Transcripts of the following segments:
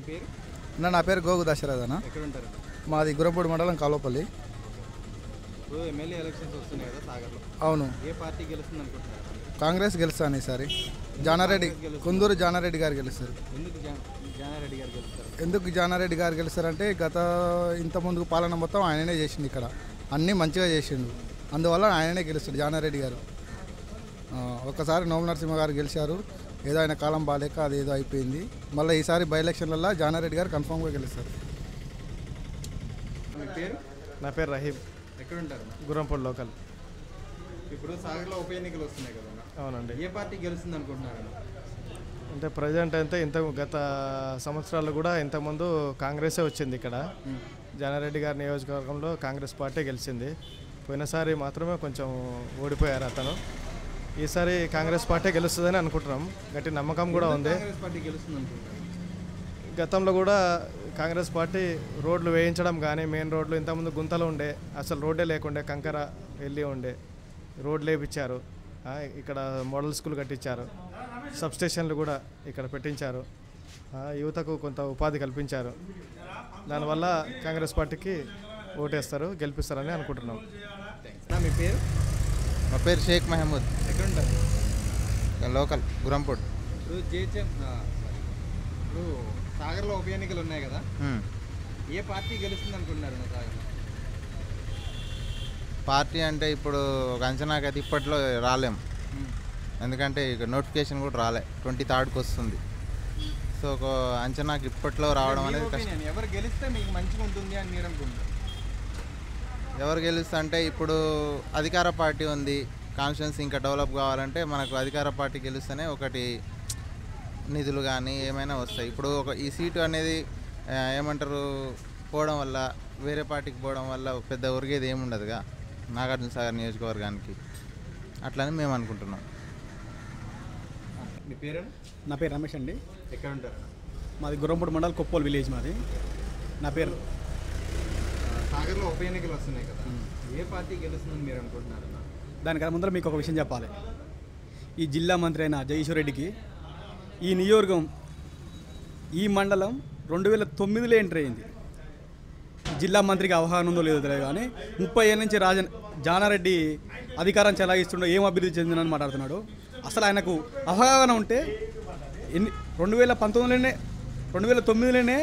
పేరు అన్న నా పేరు గోగు దశరథ అన్న ఎక్కడ ఉంటారు మాది గురపూడి మండలం కాలోపల్లి ఇప్పుడు ఎమ్మెల్యే ఎలక్షన్స్ వస్తున్నాయి కదా సాగర్లో అవును ఏ పార్టీ గెలుస్తుంది అనుకుంటున్నారు కాంగ్రెస్ గెలుస్తాను ఈసారి జానారెడ్డి కుందూరు జానారెడ్డి గారు గెలుస్తారు ఎందుకు జా- జానారెడ్డి గారు గెలుస్తారు ఎందుకు జానారెడ్డి గారు గెలుస్తారంటే గత ఇంత ముందుకు పాలన మొత్తం ఆయననే చేసిండు ఇక్కడ అన్నీ మంచిగా చేసిండు అందువల్ల ఆయననే గెలుస్తాడు జానారెడ్డి గారు ఆ, ఒక్కసారి నోమ నరసింహ గారు గెలిచారు ఏదో ఆయన కాలం బాగాలేక అది ఏదో అయిపోయింది మళ్ళీ ఈసారి బై ఎలక్షన్లలో జానారెడ్డి గారు కన్ఫామ్గా గెలుస్తారు మీ పేరు నా పేరు రహీం ఎక్కడ ఉంటారు గురంపూడి లోకల్ ఇప్పుడు సాగర్లో ఉప ఎన్నికలు వస్తున్నాయి కదా అవునండి ఏ పార్టీ గెలుస్తుంది అనుకుంటున్నారు అంటే ప్రజెంట్ అయితే ఇంత గత సంవత్సరాలు కూడా ఇంతకుముందు కాంగ్రెసే వచ్చింది ఇక్కడ జానారెడ్డి గారి నియోజకవర్గంలో కాంగ్రెస్ పార్టీ గెలిచింది పోయినసారి మాత్రమే కొంచెం ఓడిపోయారు అతను ఈసారి కాంగ్రెస్ పార్టీ గెలుస్తుందని అనుకుంటున్నాం గట్టి నమ్మకం కూడా ఉంది కాంగ్రెస్ పార్టీ గెలుస్తుంది అనుకుంటున్నారు గతంలో కూడా కాంగ్రెస్ పార్టీ రోడ్లు వేయించడం కానీ మెయిన్ రోడ్లు ఇంతకుముందు గుంతలు ఉండే అసలు రోడ్డే లేకుండే కంకర వెళ్ళి ఉండే రోడ్లు వేపించారు ఆ, ఇక్కడ మోడల్ స్కూల్ కట్టించారు సబ్ స్టేషన్లు కూడా ఇక్కడ పెట్టించారు ఆ, యువతకు కొంత ఉపాధి కల్పించారు దానివల్ల కాంగ్రెస్ పార్టీకి ఓటేస్తారు గెలిపిస్తారని అనుకుంటున్నాం నా మీ పేరు మా పేరు షేక్ మహమూద్ ఎక్కడ ఉంటారు లోకల్ గురంపూడ్ ఇప్పుడు జేహెచ్ఎం ఇప్పుడు సాగర్లో ఉప ఎన్నికలు ఉన్నాయి కదా మ్మ్. ఏ పార్టీ గెలుస్తుంది అనుకుంటున్నారు నా సాగర్లో పార్టీ అంటే ఇప్పుడు ఒక అంచనాకైతే ఇప్పట్లో రాలేం ఎందుకంటే ఇక నోటిఫికేషన్ కూడా రాలే ట్వంటీ థర్డ్కి వస్తుంది సో ఒక అంచనాకి ఇప్పట్లో రావడం మీ అనేది కష్టం opinion, ఎవరు గెలిస్తే మీకు మంచిగా ఉంటుంది అని మీరు అనుకుంటున్నారు ఎవరు గెలుస్తా అంటే ఇప్పుడు అధికార పార్టీ ఉంది కాన్స్టిట్యున్సీ ఇంకా డెవలప్ కావాలంటే మనకు అధికార పార్టీ గెలుస్తేనే ఒకటి నిధులు కానీ ఏమైనా వస్తాయి ఇప్పుడు ఒక ఈ సీటు అనేది ఆ, ఏమంటారు పోవడం వల్ల వేరే పార్టీకి పోవడం వల్ల పెద్ద ఒరిగేది ఏముండదుగా నాగార్జున సాగర్ నియోజకవర్గానికి అట్లని మేము అనుకుంటున్నాం మీ పేరు నా పేరు రమేష్ అండి ఎక్కడ ఉంటారు మాది గుర్రంపూడి మండల్ కొప్పోలు విలేజ్ మాది నా పేరు సాగర్లో ఉప ఎన్నికలు వస్తున్నాయి కదా ఏ పార్టీ గెలుస్తుందని మీరు అనుకుంటున్నారు దానికన్నా ముందర మీకు ఒక విషయం చెప్పాలి ఈ జిల్లా మంత్రి అయిన జగదీశ్వర్ రెడ్డికి ఈ నియోజకం ఈ మండలం రెండు వేల తొమ్మిదిలో ఎంటర్ అయింది జిల్లా మంత్రికి అవగాహన ఉందో లేదో తెలియదు కానీ ముప్పై ఏళ్ళ నుంచి రాజన్ జానారెడ్డి అధికారం చెలాయిస్తుండో ఏం అభివృద్ధి చెందినని మాట్లాడుతున్నాడు అసలు ఆయనకు అవగాహన ఉంటే ఎన్ని రెండు వేల పంతొమ్మిదిలోనే రెండు వేల తొమ్మిదిలోనే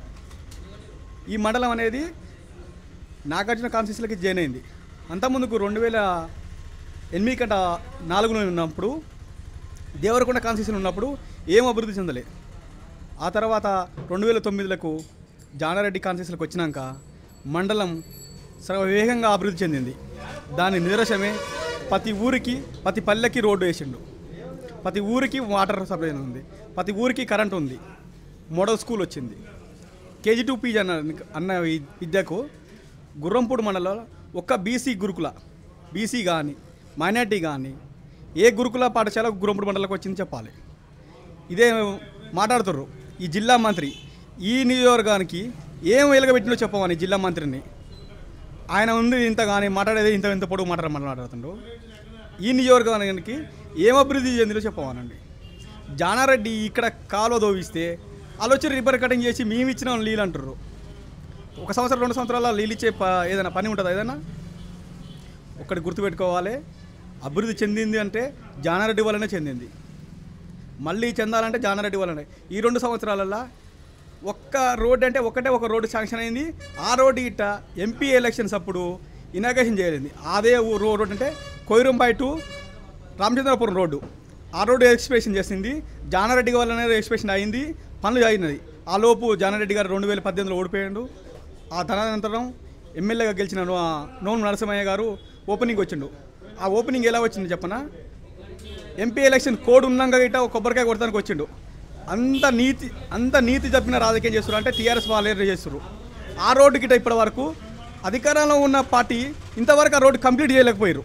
ఈ మండలం అనేది నాగార్జున కాన్స్టిట్యూన్సీలకి జాయిన్ అయింది అంతకుముందుకు రెండు వేల ఎనిమిది కంట నాలుగులో ఉన్నప్పుడు దేవరకొండ కాన్స్టిట్యూషన్ ఉన్నప్పుడు ఏం అభివృద్ధి చెందలే ఆ తర్వాత రెండు వేల తొమ్మిదిలకు జానారెడ్డి కాన్స్టిట్యూన్సీలకు వచ్చినాక మండలం సర్వ వేగంగా అభివృద్ధి చెందింది దాని నిదర్శనమే ప్రతి ఊరికి ప్రతి పల్లెకి రోడ్డు వేసిండు ప్రతి ఊరికి వాటర్ సప్లై ఉంది ప్రతి ఊరికి కరెంట్ ఉంది మోడల్ స్కూల్ వచ్చింది కేజీ టూ పీజీ అన్న అన్న వి- విద్యకు గుర్రంపూడి మండలంలో ఒక్క బీసీ గురుకుల బీసీ కానీ మైనార్టీ కానీ ఏ గురుకుల పాఠశాల గుర్రంపూడి మండలంకి వచ్చింది చెప్పాలి ఇదే మాట్లాడుతుర్రు ఈ జిల్లా మంత్రి ఈ నియోజకవర్గానికి ఏం వెలుగబెట్టినో చెప్పమని జిల్లా మంత్రిని ఆయన ఉంది ఇంత కానీ మాట్లాడేది ఇంత ఇంత పొడుగు మాట్లాడ మాట్లాడుతుండ్రు ఈ నియోజకవర్గానికి ఏం అభివృద్ధి చెందిలో చెప్పమనండి జానారెడ్డి ఇక్కడ కాలువ దోవిస్తే ఆలోచన రిబ్బర్ కటింగ్ చేసి మేము ఇచ్చిన నీళ్ళు అంటారు ఒక సంవత్సరం రెండు సంవత్సరాల నీళ్ళు ఇచ్చే ప ఏదైనా పని ఉంటుందా ఏదైనా ఒకటి గుర్తుపెట్టుకోవాలి అభివృద్ధి చెందింది అంటే జానారెడ్డి వల్లనే చెందింది మళ్ళీ చెందాలంటే జానారెడ్డి వల్లనే ఈ రెండు సంవత్సరాలల్లో ఒక్క రోడ్ అంటే ఒకటే ఒక రోడ్డు శాంక్షన్ అయింది ఆ రోడ్డు గిట్ట ఎంపీ ఎలక్షన్స్ అప్పుడు ఇనాగేషన్ చేయలేదు అదే ఊ- రో- రోడ్ అంటే కొయిరంబాయి టు రామచంద్రపురం రోడ్డు ఆ రోడ్డు ఎక్స్ప్రెషన్ చేసింది జానారెడ్డి వల్లనే ఎక్స్ప్రెషన్ అయింది పనులు అయినది ఆ లోపు జానారెడ్డి గారు రెండు వేల పద్దెనిమిదిలో ఓడిపోయాడు ఆ తదనంతరం ఎమ్మెల్యేగా గెలిచిన నో- నోము నరసింహయ్య గారు ఓపెనింగ్ వచ్చిండు ఆ ఓపెనింగ్ ఎలా వచ్చింది చెప్పనా ఎంపీ ఎలక్షన్ కోడ్ ఉన్నాక గిట్ట ఒక కొబ్బరికాయ కొడతానికి వచ్చిండు అంత నీతి అంత నీతి చెప్పిన రాజకీయం చేస్తారు అంటే టీఆర్ఎస్ వాళ్ళే చేస్తారు ఆ రోడ్డు గిట్ట ఇప్పటి వరకు అధికారంలో ఉన్న పార్టీ ఇంతవరకు ఆ రోడ్డు కంప్లీట్ చేయలేకపోయారు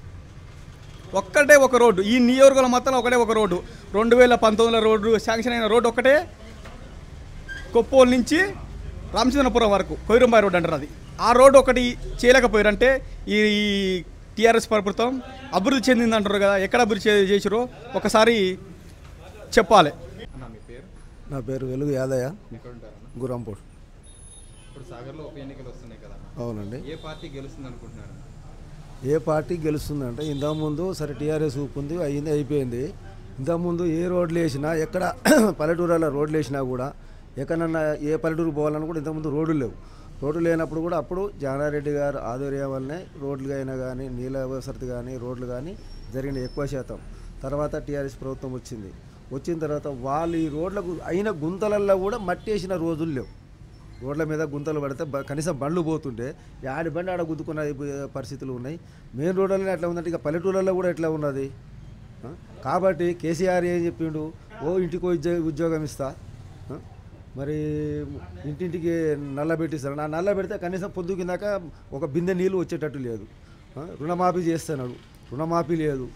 ఒక్కటే ఒక రోడ్డు ఈ నియోజకవర్గంలో మొత్తం ఒకటే ఒక రోడ్డు రెండు వేల పంతొమ్మిదిలో రోడ్డు శాంక్షన్ అయిన రోడ్డు ఒకటే కొప్పోలు నుంచి రామచంద్రపురం వరకు కొయిరంబాయి రోడ్డు అంటారు అది ఆ రోడ్డు ఒకటి చేయలేకపోయారు అంటే ఈ టీఆర్ఎస్ ప్రభుత్వం అభివృద్ధి చెందింది అంటారు కదా ఎక్కడ అభివృద్ధి చే- చేసిరో ఒకసారి చెప్పాలి అన్న మీ పేరు నా పేరు వెలుగు యాదయ్య ఎక్కడ ఉంటారన్న గురంపూర్ ఇప్పుడు సాగర్లో ఉప ఎన్నికలు వస్తున్నాయి కదా అవునండి ఏ పార్టీ గెలుస్తుంది అనుకుంటున్నారు ఏ పార్టీ గెలుస్తుందంటే ఇంతకుముందు సరే టీఆర్ఎస్ ఊపుంది అయింది అయిపోయింది ఇంతకుముందు ఏ రోడ్లు వేసినా ఎక్కడ పల్లెటూరులో రోడ్లు వేసినా కూడా ఎక్కడన్నా ఏ పల్లెటూరు పోవాలన్నా కూడా ఇంతకుముందు రోడ్లు లేవు రోడ్లు లేనప్పుడు కూడా అప్పుడు జానారెడ్డి గారు ఆధ్వర్యం వల్లనే రోడ్లు అయినా కానీ నీళ్ళ వసతి కానీ రోడ్లు కానీ జరిగిన ఎక్కువ శాతం తర్వాత టీఆర్ఎస్ ప్రభుత్వం వచ్చింది వచ్చిన తర్వాత వాళ్ళు ఈ రోడ్లకు అయిన గుంతలల్లో కూడా మట్టి వేసిన రోజులు లేవు రోడ్ల మీద గుంతలు పడితే బ- కనీసం బండ్లు పోతుంటే ఆడి బండి ఆడ గుద్దుకున్న పరిస్థితులు ఉన్నాయి మెయిన్ రోడ్లలో ఎట్లా ఉందంటే ఇక పల్లెటూళ్ళల్లో కూడా ఎట్లా ఉన్నది ఆ? కాబట్టి కేసీఆర్ ఏం చెప్పిండు ఓ ఇంటికో ఉద్యోగ ఉద్యోగం ఇస్తా ఆ? మరి ఇంటింటికి నల్ల పెట్టిస్తాను నా నల్ల పెడితే కనీసం పొద్దు కిందాక ఒక బిందె నీళ్ళు వచ్చేటట్టు లేదు ఆ? రుణమాఫీ చేస్తున్నాడు రుణమాఫీ లేదు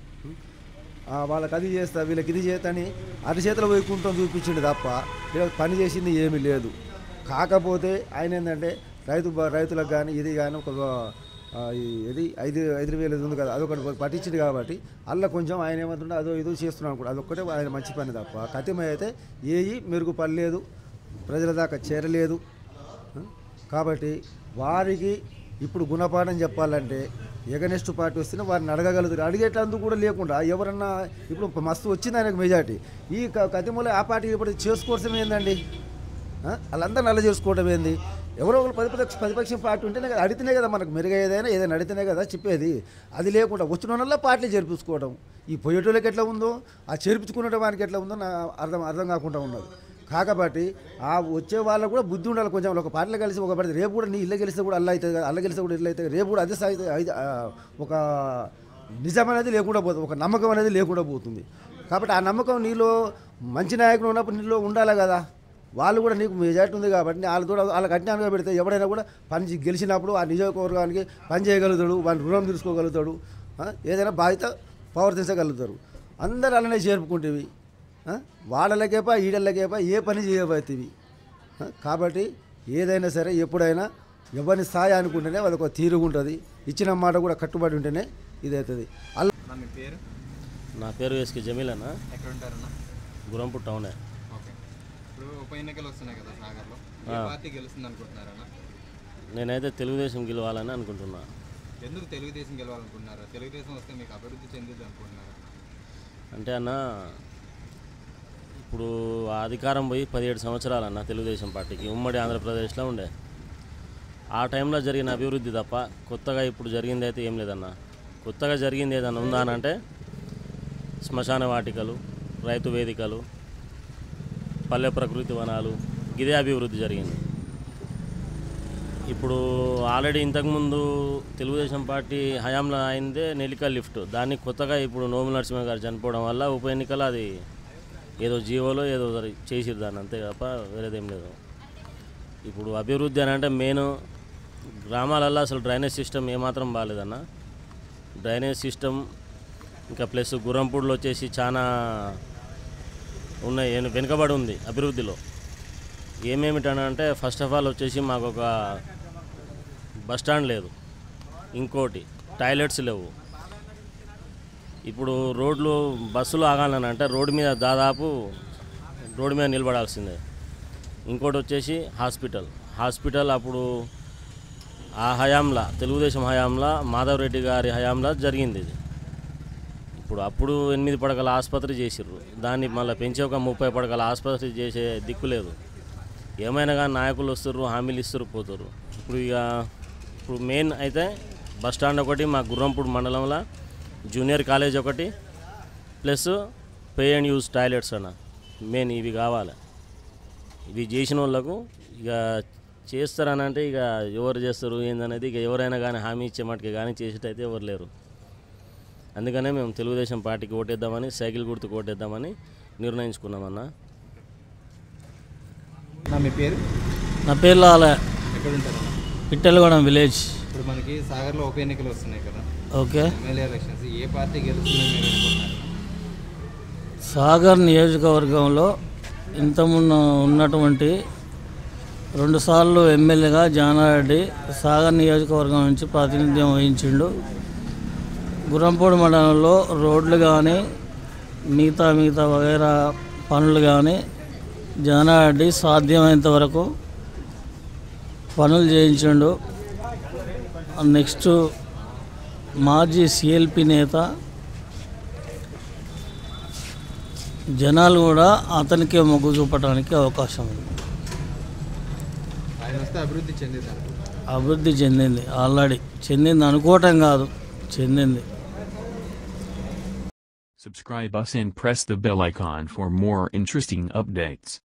ఆ, వాళ్ళకి అది చేస్తా వీళ్ళకి ఇది చేస్తని అటు చేతిలో వైకుంఠం చూపించిండు తప్ప వీళ్ళకి పని చేసింది ఏమీ లేదు కాకపోతే ఆయన ఏంటంటే రైతు బ- రైతులకు కానీ ఇది కానీ ఒక ఆ, ఈ ఇది ఐదు ఐదు వేలు ఇది ఉంది కదా అదొకటి పట్టించింది కాబట్టి అల్ల కొంచెం ఆయన ఏమంటుండే అదో ఇదో చేస్తున్నాను కూడా అదొక్కటే ఆయన మంచి పని తప్ప కతిమ అయితే ఏవి మెరుగుపడలేదు ప్రజల దాకా చేరలేదు ఆ? కాబట్టి వారికి ఇప్పుడు గుణపాఠం చెప్పాలంటే ఎగనెస్ట్ పార్టీ వస్తేనే వారిని అడగగలుగుతారు అడిగేటందుకు కూడా లేకుండా ఎవరన్నా ఇప్పుడు మస్తు వచ్చింది ఆయనకు మెజార్టీ ఈ క- కతిమూల ఆ పార్టీ ఇప్పుడు చేసుకోవడం ఏందండి ఆ? వాళ్ళందరూ నల్ల చేసుకోవడం ఏంది ఎవరో ఒకరు ప్రతిపక్ష ప్రతిపక్షం పార్టీ ఉంటేనే కదా అడితేనే కదా మనకు మెరుగు ఏదైనా ఏదైనా అడితేనే కదా చెప్పేది అది లేకుండా వచ్చిన వాళ్ళ పార్టీలు చేర్పించుకోవడం ఈ పోయేటోళ్ళకి ఎట్లా ఉందో ఆ చేర్పించుకునే వానికి ఎట్లా ఉందో నా అర్థం అర్థం కాకుండా ఉన్నది కాకబట్టి ఆ వచ్చే వాళ్ళకు కూడా బుద్ధి ఉండాలి కొంచెం ఒక పార్టీలో కలిసి ఒక పడితే రేపు కూడా నీ ఇల్లు గెలిస్తే కూడా అల్ల అవుతుంది కదా అల్ల గెలిస్తే కూడా ఇల్లు అవుతుంది రేపు కూడా అదే స్థాయి ఐదు- ఆ, ఒక నిజం అనేది లేకుండా పోతుంది ఒక నమ్మకం అనేది లేకుండా పోతుంది కాబట్టి ఆ నమ్మకం నీలో మంచి నాయకులు ఉన్నప్పుడు నీలో ఉండాలి కదా వాళ్ళు కూడా నీకు మెజార్టీ ఉంది కాబట్టి వాళ్ళతో వాళ్ళకి అజ్ఞానంగా పెడితే ఎవడైనా కూడా పని చే- గెలిచినప్పుడు ఆ నియోజకవర్గానికి పని చేయగలుగుతాడు వాడిని రుణం తీసుకోగలుగుతాడు ఆ, ఏదైనా బాధ్యత ప్రవర్తించగలుగుతారు అందరూ అలానే చేరుపుకుంటేవి వాళ్ళకేపా ఈడళ్ళకేపా ఏ పని చేయబోతేవి కాబట్టి ఏదైనా సరే ఎప్పుడైనా ఎవరిని స్థాయి అనుకుంటేనే వాళ్ళకి ఒక తీరుగుంటుంది ఇచ్చిన మాట కూడా కట్టుబడి ఉంటేనే ఇది అవుతుంది అల్ల నా మీ పేరు నా పేరు ఎస్కే జమీల్ అన్న ఎక్కడ ఉంటారన్న గురంపూర్ టౌనే ఓకే ఇప్పుడు ఉప ఎన్నికలు వస్తున్నాయి కదా సాగర్లో ఏ పార్టీ గెలుస్తుంది అనుకుంటున్నారన్న నేనైతే తెలుగుదేశం గెలవాలని అనుకుంటున్నా ఎందుకు తెలుగుదేశం గెలవాలనుకుంటున్నారా తెలుగుదేశం వస్తే మీకు అభివృద్ధి చెందింది అనుకుంటున్నారా అంటే అన్న ఇప్పుడు ఆ అధికారం పోయి పదిహేడు సంవత్సరాలు అన్న తెలుగుదేశం పార్టీకి ఉమ్మడి ఆంధ్రప్రదేశ్లో ఉండే ఆ టైంలో జరిగిన అభివృద్ధి తప్ప కొత్తగా ఇప్పుడు జరిగింది అయితే ఏం లేదన్న కొత్తగా జరిగింది ఏదన్నా ఉందా అని అంటే శ్మశాన వాటికలు రైతు వేదికలు పల్లె ప్రకృతి వనాలు ఇదే అభివృద్ధి జరిగింది ఇప్పుడు ఆల్రెడీ ఇంతకుముందు తెలుగుదేశం పార్టీ హయాంలో అయిందే నెలికల్ లిఫ్ట్ దాన్ని కొత్తగా ఇప్పుడు నోముల నరసింహ గారు చనిపోవడం వల్ల ఉప ఎన్నికలు అది ఏదో జీవోలో ఏదో జరి- చేసిరు దాన్ని అంతే తప్ప వేరేదేం లేదు ఇప్పుడు అభివృద్ధి అని అంటే మెయిన్ గ్రామాలల్లో అసలు డ్రైనేజ్ సిస్టమ్ ఏమాత్రం బాగాలేదన్న డ్రైనేజ్ సిస్టమ్ ఇంకా ప్లస్ గుర్రంపూడిలో వచ్చేసి చాలా ఉన్నాయి వెను- వెనుకబడి ఉంది అభివృద్ధిలో ఏమేమిటనంటే ఫస్ట్ ఆఫ్ ఆల్ వచ్చేసి మాకు ఒక బస్ స్టాండ్ లేదు ఇంకోటి టాయిలెట్స్ లేవు ఇప్పుడు రోడ్లు బస్సులు ఆగాలని అంటే రోడ్డు మీద దాదాపు రోడ్డు మీద నిలబడాల్సిందే ఇంకోటి వచ్చేసి హాస్పిటల్ హాస్పిటల్ అప్పుడు ఆ హయాంలా తెలుగుదేశం హయాంలా మాధవరెడ్డి గారి హయాంలా జరిగింది ఇది ఇప్పుడు అప్పుడు ఎనిమిది పడకల ఆసుపత్రి చేసిర్రు దాన్ని మళ్ళీ పెంచి ఒక ముప్పై పడకల ఆసుపత్రి చేసే దిక్కు లేదు ఏమైనా కానీ నాయకులు వస్తారు హామీలు ఇస్తారు పోతారు ఇప్పుడు ఇక ఇప్పుడు మెయిన్ అయితే బస్ స్టాండ్ ఒకటి మా గుర్రంపూడి మండలంలో జూనియర్ కాలేజ్ ఒకటి plus pay and use toilets అన్న మెయిన్ ఇవి కావాలి ఇవి చేసిన వాళ్ళకు ఇక చేస్తారని అంటే ఇక ఎవరు చేస్తారు ఏందనేది ఇక ఎవరైనా కానీ హామీ ఇచ్చే మటుకు కానీ చేసేటైతే ఎవరు లేరు అందుకనే మేము తెలుగుదేశం పార్టీకి ఓటేద్దామని సైకిల్ గుర్తుకు ఓటేద్దామని నిర్ణయించుకున్నామన్న నా మీ పేరు నా పేరు లాల ఎక్కడ ఉంటారన్న పిట్టలగూడెం విలేజ్ ఇప్పుడు మనకి సాగర్లో ఉప ఎన్నికలు వస్తున్నాయి కదా ఓకే ఎమ్మెల్యే ఎలక్షన్స్ ఏ పార్టీ గెలుస్తుందని మీరు అనుకుంటున్నారు సాగర్ నియోజకవర్గంలో ఇంతకుముందు ఉన్నటువంటి రెండుసార్లు ఎమ్మెల్యేగా జానారెడ్డి సాగర్ నియోజకవర్గం నుంచి ప్రాతినిధ్యం వహించిండు గుర్రంపూడి మండలంలో రోడ్లు కానీ మిగతా మిగతా వగైరా పనులు కానీ జానారెడ్డి సాధ్యమైనంత వరకు పనులు చేయించండు నెక్స్ట్ మాజీ సిఎల్పి నేత జనాలు కూడా అతనికే మొగ్గు చూపడానికి అవకాశం ఉంది ఆయన వస్తే అభివృద్ధి చెందిద్దాం అభివృద్ధి చెందింది ఆల్రెడీ చెందింది అనుకోవటం కాదు చెందింది Subscribe us and press the bell icon for more interesting updates.